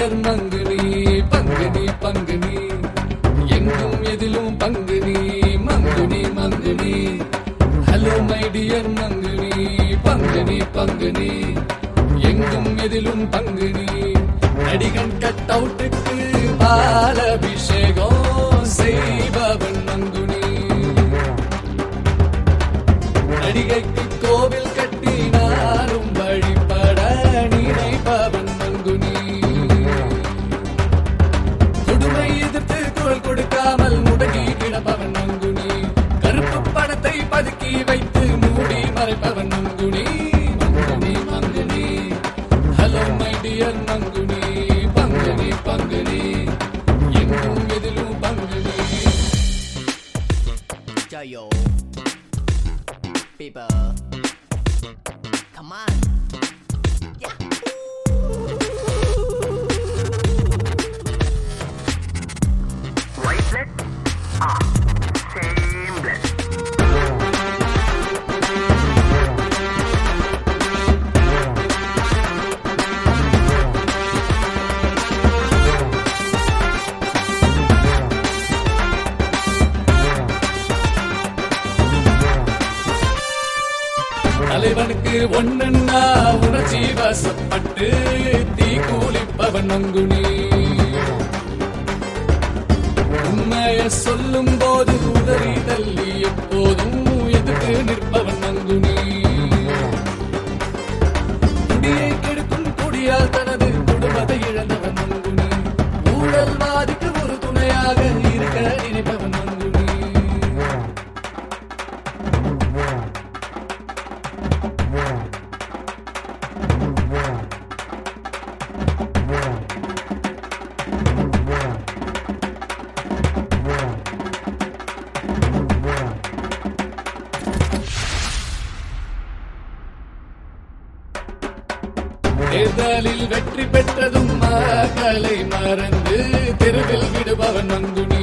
Dear மங்குனி பங்குனி பங்குனி எங்கும் எதிலும் பங்குனி மங்குனி மங்குனி ஹலோ மை டியர் மங்குனி பங்குனி பங்குனி எங்கும் எதிலும் பங்குனி நடிகன் கட் அவுட்டுக்கு பாலபிஷேகம் செய்பவன் மங்குனி நடிகைக்கு கோவில் கட்டினாரும் வழிபட நினைப்பவன் மங்குனி கொடுமை எதிர்த்து குரல் கொடுக்காமல் முடங்கி கிடப்பவன் மங்குனி கருப்பு பணத்தை பதுக்கி வைத்து மூடி மறைப்பவன் மங்குனி மங்குனி மங்குனி ஹலோ மை டியர் மங்குனி பங்குனி பங்குனி எங்கும் எதிலும் Panguni Yo, people, come on. Yeah. White blood? Ah, same blood. தலைவனுக்கு ஒண்ணுன்னா உணர்ச்சி வசப்பட்டு தீ கூலிப்பவன் மங்குனி உண்மைய சொல்லும் போது உதறி தள்ளி எப்போதும் எதிர்த்து நிற்பவன் மங்குனி குடியை கெடுக்கும் குடியால் தனது குடும்பத்தை இழந்தவன் மங்குனி ஊழல்வாதிக்கு ஒரு துணையாக இருக்க நினைப்பவன் மங்குனி தேர்தலில் வெற்றி பெற்றதும் மக்களை மறந்து தெருவில் விடுபவன் மங்குனி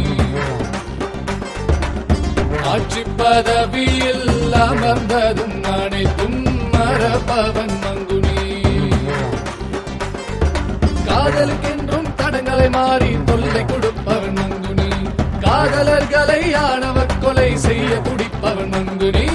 ஆட்சி பதவியில் அமர்ந்ததும் அனைத்தும் மறப்பவன் மங்குனி காதலுக்கென்றும் தடங்களை மாறி தொல்லை கொடுப்பவன் மங்குனி காதலர்களை ஆணவ கொலை செய்ய துடிப்பவன் மங்குனி